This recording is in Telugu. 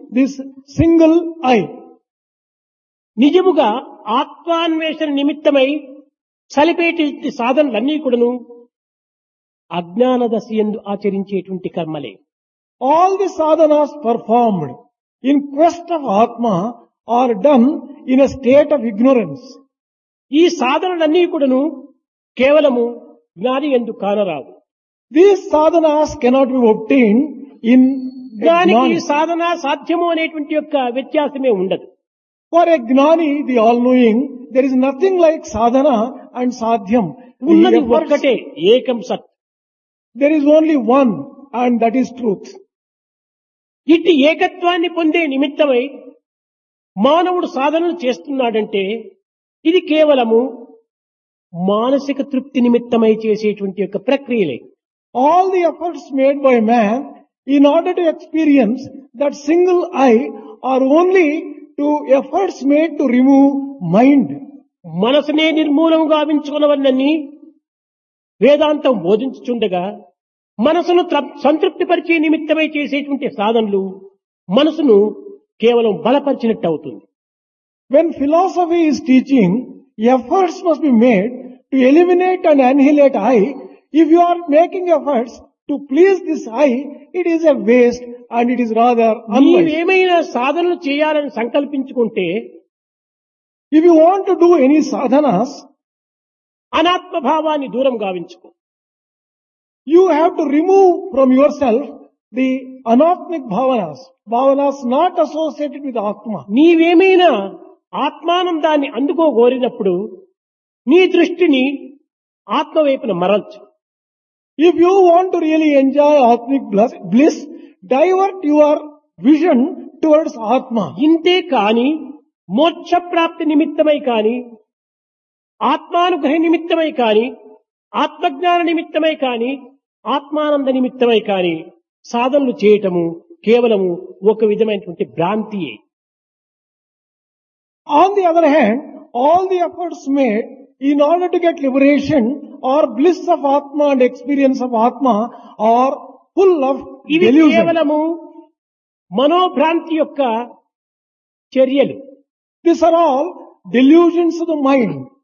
this single I. నిజముగా ఆత్మాన్వేషణ నిమిత్తమై సలిపేటి సాధనలన్నీ కూడాను అజ్ఞాన దశ ఎందు ఆచరించేటువంటి కర్మలే All the sadhanas performed in quest of Atma are done in a state of ignorance. ఈ సాధనలన్నీ కూడాను కేవలము జ్ఞాని ఎందు కానరావు These sadhanas cannot be obtained in a జ్ఞానికి ఈ gnani. సాధన సాధ్యము అనేటువంటి యొక్క వ్యత్యాసమే ఉండదు For a gnani, the all-knowing, there is nothing like sadhana and sadhyam. The ఉన్నది efforts- ఒక్కటే ఏకం సత్ there is only one and that is truth. ఇట్టి ఏకత్వాన్ని పొందే నిమిత్తమై మానవుడు సాధనలు చేస్తున్నాడంటే ఇది కేవలము మానసిక తృప్తి నిమిత్తమై చేసేటువంటి యొక్క ప్రక్రియలే All the efforts made by man in order to experience that single I are only to efforts made to remove mind. మనసునే నిర్మూలం గావించుకున్నవన్నీ వేదాంతం బోధించుచుండగా మనసును త్ర- సంతృప్తిపరిచే నిమిత్తమై చేసేటువంటి సాధనలు మనసును కేవలం బలపరిచినట్టు అవుతుంది When philosophy is teaching, efforts must be made to eliminate and annihilate I. If you are making efforts to please this I, it is a waste and it is rather unwise. నీవేమైనా సాధనలు చేయాలని సంకల్పించుకుంటే If you want to do any sadhanas, అనాత్మ భావాన్ని దూరం గావించుకో you have to remove from yourself the anatmic bhavanas, bhavanas not associated with Atma. నీవేమైనా ఆత్మానందాన్ని అందుకోగోరినప్పుడు నీ దృష్టిని ఆత్మ వైపున మరల్చు If you want to really enjoy Atmic bliss, bliss, divert your vision towards Atma. ఇంతే కాని మోక్ష ప్రాప్తి నిమిత్తమై కాని ఆత్మానుగ్రహ నిమిత్తమై కాని ఆత్మజ్ఞాన నిమిత్తమై కాని ఆత్మానంద నిమిత్తమై కాని సాధనలు చేయటము కేవలము ఒక విధమైనటువంటి భ్రాంతియే On the other hand, all the efforts made in order to get liberation or bliss of Atma and experience of Atma are full of ఇవి delusion. కేవలము మనోభ్రాంతి యొక్క చర్యలు These are all delusions of the mind.